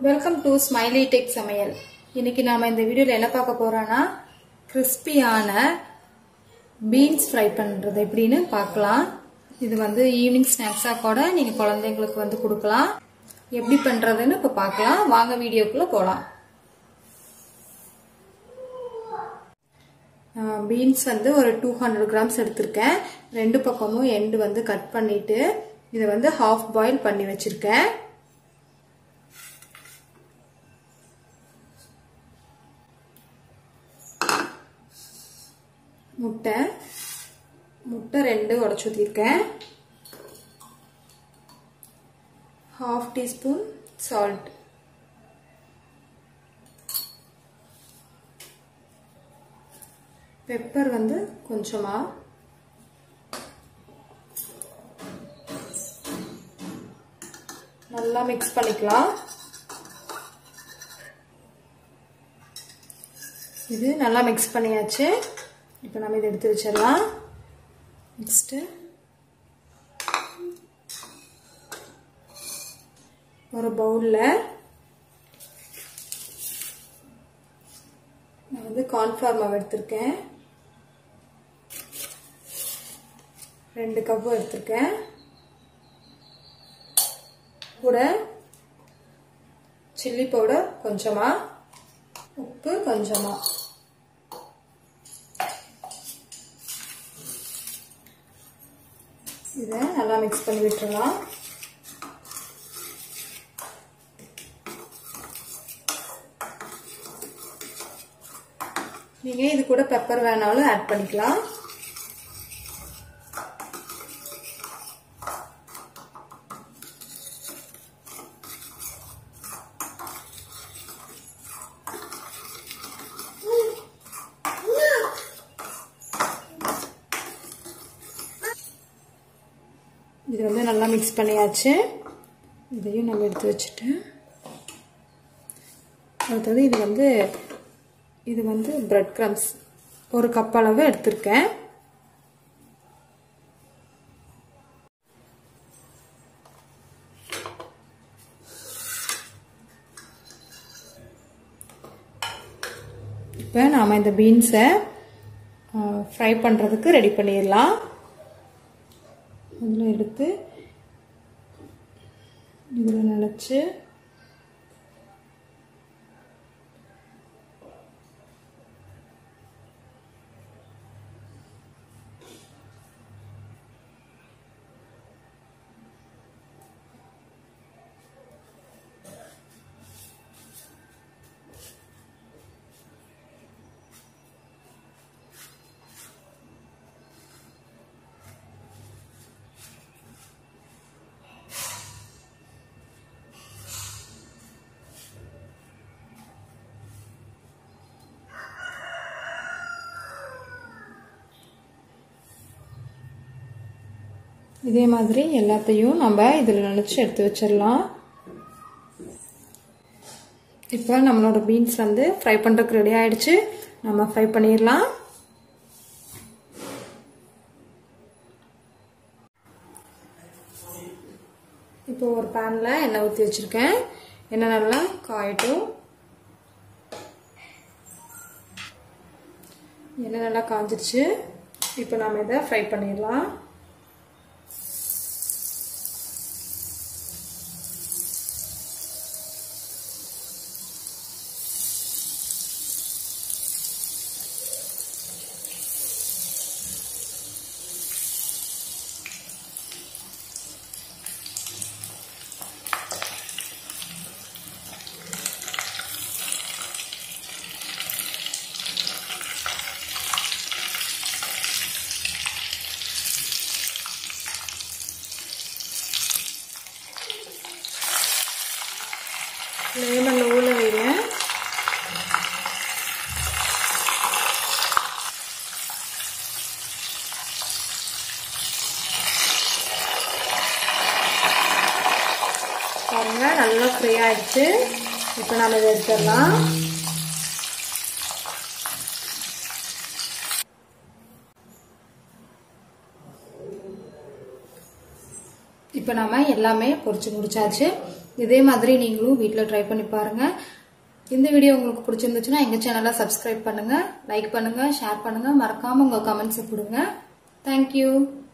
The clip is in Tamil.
வெல்கம் டு ஸ்மைலி டெக் சமையல் இன்னைக்கு நாம இந்த வீடியோல என்ன பார்க்க போறோம்னா கிறிஸ்பியான பீன்ஸ் ஃப்ரை பண்றது எப்படின்னு பார்க்கலாம் இது வந்து ஈவினிங் ஸ்நாக்ஸா கூட நீங்க குழந்தைங்களுக்கு வந்து கொடுக்கலாம் எப்படி பண்றதுன்னு இப்ப பார்க்கலாம் வாங்க வீடியோக்குள்ள போலாம் பீன்ஸ் வந்து ஒரு டூ ஹண்ட்ரட் கிராம்ஸ் எடுத்திருக்கேன் ரெண்டு பக்கமும் எண்டு வந்து கட் பண்ணிட்டு இதை வந்து ஹாஃப் பாயில் பண்ணி வச்சிருக்கேன் முட்டை முட்டை ரெண்டு உடச்சி ஊற்றிருக்கேன் ஹாஃப் டீஸ்பூன் சால்ட் பெப்பர் வந்து கொஞ்சமா நல்லா மிக்ஸ் பண்ணிக்கலாம் இது நல்லா மிக்ஸ் பண்ணியாச்சு இப்போ நம்ம இதை எடுத்து வச்சிடலாம் நெக்ஸ்ட்டு ஒரு பவுலில் நான் வந்து கார்ன்ஃப்ளவர் மாவு எடுத்திருக்கேன் ரெண்டு கப்பு எடுத்திருக்கேன் கூட சில்லி பவுடர் கொஞ்சமாக உப்பு கொஞ்சமாக இதை நல்லா மிக்ஸ் பண்ணி விட்டுறலாம் நீங்கள் இது கூட பெப்பர் வேணாலும் ஆட் பண்ணிக்கலாம் இது வந்து நல்லா மிக்ஸ் பண்ணியாச்சு இதையும் நம்ம எடுத்து வச்சுட்டு அடுத்தது இது வந்து இது வந்து பிரெட் க்ரம்ஸ் ஒரு கப் அளவு எடுத்திருக்கேன் இப்போ நாம் இந்த பீன்ஸை ஃப்ரை பண்ணுறதுக்கு ரெடி பண்ணிடலாம் அதில் எடுத்து இதில் நினச்சி இதே மாதிரி எல்லாத்தையும் நம்ம இதில் நினச்சி எடுத்து வச்சிடலாம் இப்போ நம்மளோட பீன்ஸ் வந்து ஃப்ரை பண்ணுறதுக்கு ரெடி ஆயிடுச்சு நம்ம ஃப்ரை பண்ணிடலாம் இப்போ ஒரு பேனில் எண்ணெய் ஊற்றி வச்சுருக்கேன் எண்ணெய் நல்லா காயட்டும் எண்ணெய் நல்லா காஞ்சிருச்சு இப்போ நாம் இதை ஃப்ரை பண்ணிடலாம் லெமன் ஊற வைங்க பாருங்க நல்லா ஃப்ரை ஆயிடுச்சு இப்போ நம்ம இதை எடுத்துடலாம் இப்போ நாம எல்லாமே பொரிச்சு முடிச்சாச்சு இதே மாதிரி நீங்களும் வீட்டில் ட்ரை பண்ணி பாருங்க இந்த வீடியோ உங்களுக்கு பிடிச்சிருந்துச்சுன்னா எங்க சேனலை சப்ஸ்கிரைப் பண்ணுங்க லைக் பண்ணுங்க ஷேர் பண்ணுங்க மறக்காம உங்க கமெண்ட்ஸ் கொடுங்க தேங்க்யூ